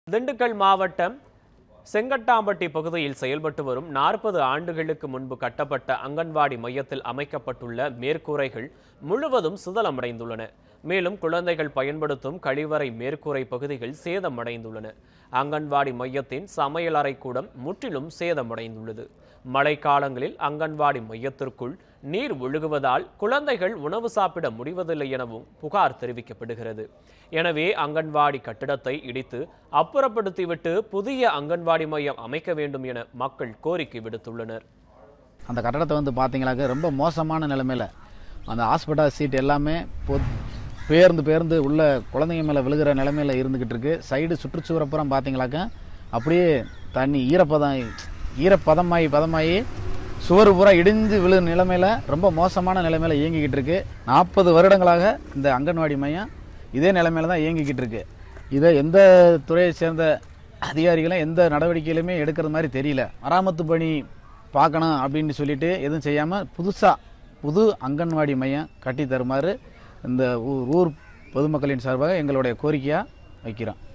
திண்டுக்கல் மாவட்டம் செங்கட்டாம்பட்டி பகுதியில் செயல்பட்டு வரும் நாற்பது ஆண்டுகளுக்கு முன்பு கட்டப்பட்ட அங்கன்வாடி மையத்தில் அமைக்கப்பட்டுள்ள மேற்கூரைகள் முழுவதும் சிதலமடைந்துள்ளன மேலும் குழந்தைகள் பயன்படுத்தும் கழிவறை மேற்கூரை பகுதிகள் சேதமடைந்துள்ளன அங்கன்வாடி மையத்தின் சமையலறை கூடம் முற்றிலும் சேதமடைந்துள்ளது மழைக்காலங்களில் அங்கன்வாடி மையத்திற்குள் நீர் ஒழுகுவதால் குழந்தைகள் உணவு சாப்பிட முடிவதில்லை எனவும் புகார் தெரிவிக்கப்படுகிறது எனவே அங்கன்வாடி கட்டிடத்தை இடித்து அப்புறப்படுத்திவிட்டு புதிய அங்கன்வாடி மையம் அமைக்க வேண்டும் என மக்கள் கோரிக்கை விடுத்துள்ளனர் அந்த கட்டடத்தை வந்து பார்த்தீங்களாக்க ரொம்ப மோசமான நிலைமையில் அந்த ஹாஸ்பிட்டல் சீட் எல்லாமே பொ பேர்ந்து பேர்ந்து உள்ள குழந்தைங்க மேலே விழுகிற நிலைமையில் இருந்துக்கிட்டு இருக்கு சைடு சுற்றுச்சுவரப்புறம் பார்த்தீங்களாக்க அப்படியே தண்ணி ஈரப்பதம் ஈரப்பதமாயி பதமாயி சுவர் பூரா இடிஞ்சு விழு நிலைமையில் ரொம்ப மோசமான நிலைமையில் இயங்கிக்கிட்டு இருக்கு நாற்பது வருடங்களாக இந்த அங்கன்வாடி மையம் இதே நிலைமையில தான் இயங்கிக்கிட்டு இருக்கு இதை எந்த துறையை சேர்ந்த அதிகாரிகளும் எந்த நடவடிக்கையிலுமே எடுக்கிறது மாதிரி தெரியல மராமத்து பணி பார்க்கணும் அப்படின்னு சொல்லிட்டு எதுவும் செய்யாமல் புதுசாக புது அங்கன்வாடி மையம் கட்டி தருமாறு இந்த ஊர் ஊர் பொதுமக்களின் சார்பாக எங்களுடைய கோரிக்கையாக வைக்கிறோம்